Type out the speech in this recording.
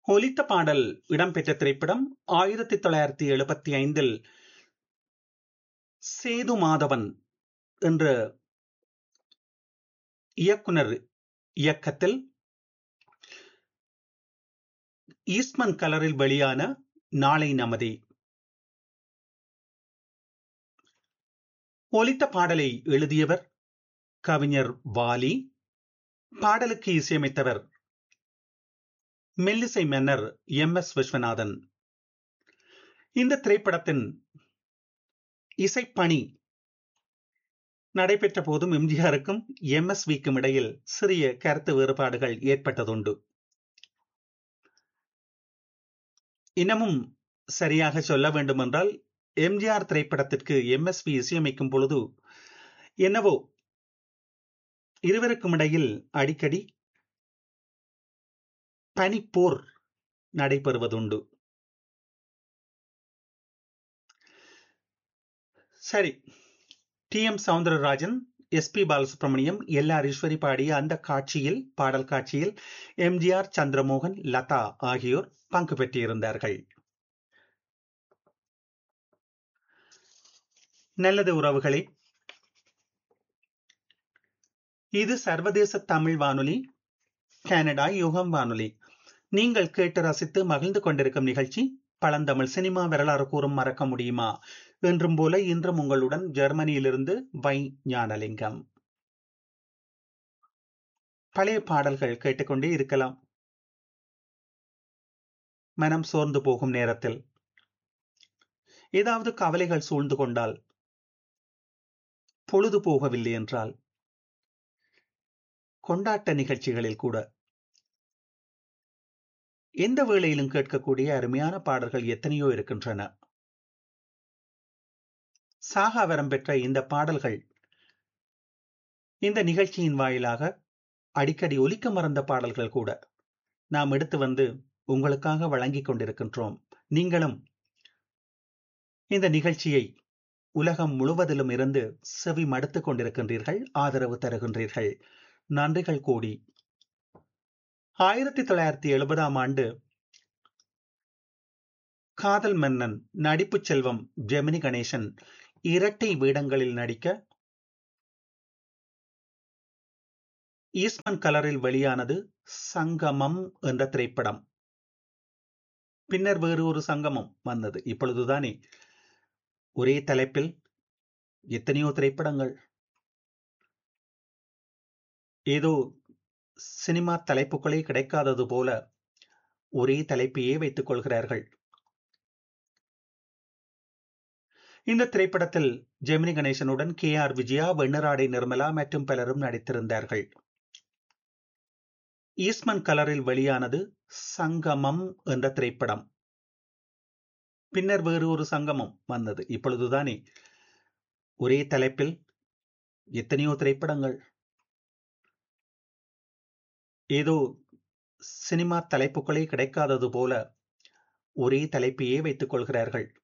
ஒலித்த பாடல் இடம்பெற்ற திரைப்படம் ஆயிரத்தி தொள்ளாயிரத்தி எழுபத்தி ஐந்தில் சேது மாதவன் என்ற இயக்குனர் இயக்கத்தில் ஈஸ்மன் கலரில் வெளியான நாளை நமதே ஒலித்த பாடலை எழுதியவர் கவிஞர் வாலி பாடலுக்கு இசையமைத்தவர் மெல்லிசை மன்னர் எம் எஸ் விஸ்வநாதன் இந்த திரைப்படத்தின் இசைப்பணி நடைபெற்ற போதும் எம்ஜிஆருக்கும் எம் எஸ் விக்கும் இடையில் சிறிய கருத்து வேறுபாடுகள் ஏற்பட்டதுண்டு இன்னமும் சரியாக சொல்ல வேண்டுமென்றால் எம்ஜிஆர் திரைப்படத்திற்கு எம் எஸ் வி இசையமைக்கும் பொழுது என்னவோ இருவருக்கும் இடையில் அடிக்கடி பனிப்போர் நடைபெறுவதுண்டு சரி T M Soundararajan S P Balasubrahmanyam L R Eswari பாடிய அந்த காட்சியில் பாடல் காட்சியில் எம்ஜிஆர் சந்திரமோகன் லதா ஆகியோர் பங்கு பெற்றிருந்தார்கள் நல்லது உறவுகளே இது சர்வதேச தமிழ் வானொலி கனடா யுகம் வானொலி நீங்கள் கேட்டு ரசித்து மகிழ்ந்து கொண்டிருக்கும் நிகழ்ச்சி பழந்தமிழ் சினிமா வரலாறு கூறும் மறக்க முடியுமா என்றும் போல இன்றும் உங்களுடன் ஜெர்மனியிலிருந்து வை ஞானலிங்கம் பழைய பாடல்கள் கேட்டுக்கொண்டே இருக்கலாம் மனம் சோர்ந்து போகும் நேரத்தில் ஏதாவது கவலைகள் சூழ்ந்து கொண்டால் பொழுது போகவில்லை என்றால் கொண்டாட்ட நிகழ்ச்சிகளில் கூட எந்த வேளையிலும் கேட்கக்கூடிய அருமையான பாடல்கள் எத்தனையோ இருக்கின்றன சாகாவரம் பெற்ற இந்த பாடல்கள் இந்த நிகழ்ச்சியின் வாயிலாக அடிக்கடி ஒலிக்க மறந்த பாடல்கள் கூட நாம் எடுத்து வந்து உங்களுக்காக வழங்கிக் கொண்டிருக்கின்றோம் நீங்களும் இந்த நிகழ்ச்சியை உலகம் முழுவதிலும் இருந்து செவி மடுத்துக் கொண்டிருக்கின்றீர்கள் ஆதரவு தருகின்றீர்கள் நன்றிகள் கூடி ஆயிரத்தி தொள்ளாயிரத்தி எழுபதாம் ஆண்டு காதல் மன்னன் நடிப்பு செல்வம் ஜெமினி கணேசன் இரட்டை வேடங்களில் நடிக்க ஈஸ்மன் கலரில் வெளியானது சங்கமம் என்ற திரைப்படம் பின்னர் வேறு ஒரு சங்கமம் வந்தது இப்பொழுதுதானே ஒரே தலைப்பில் எத்தனையோ திரைப்படங்கள் ஏதோ சினிமா தலைப்புகளே கிடைக்காதது போல ஒரே தலைப்பையே வைத்துக் கொள்கிறார்கள் இந்த திரைப்படத்தில் ஜெமினி கணேசனுடன் கே ஆர் விஜயா வெண்ணராடை நிர்மலா மற்றும் பலரும் நடித்திருந்தார்கள் ஈஸ்மன் கலரில் வெளியானது சங்கமம் என்ற திரைப்படம் பின்னர் வேறு ஒரு சங்கமம் வந்தது இப்பொழுதுதானே ஒரே தலைப்பில் எத்தனையோ திரைப்படங்கள் ஏதோ சினிமா தலைப்புகளே கிடைக்காதது போல ஒரே தலைப்பையே வைத்துக் கொள்கிறார்கள்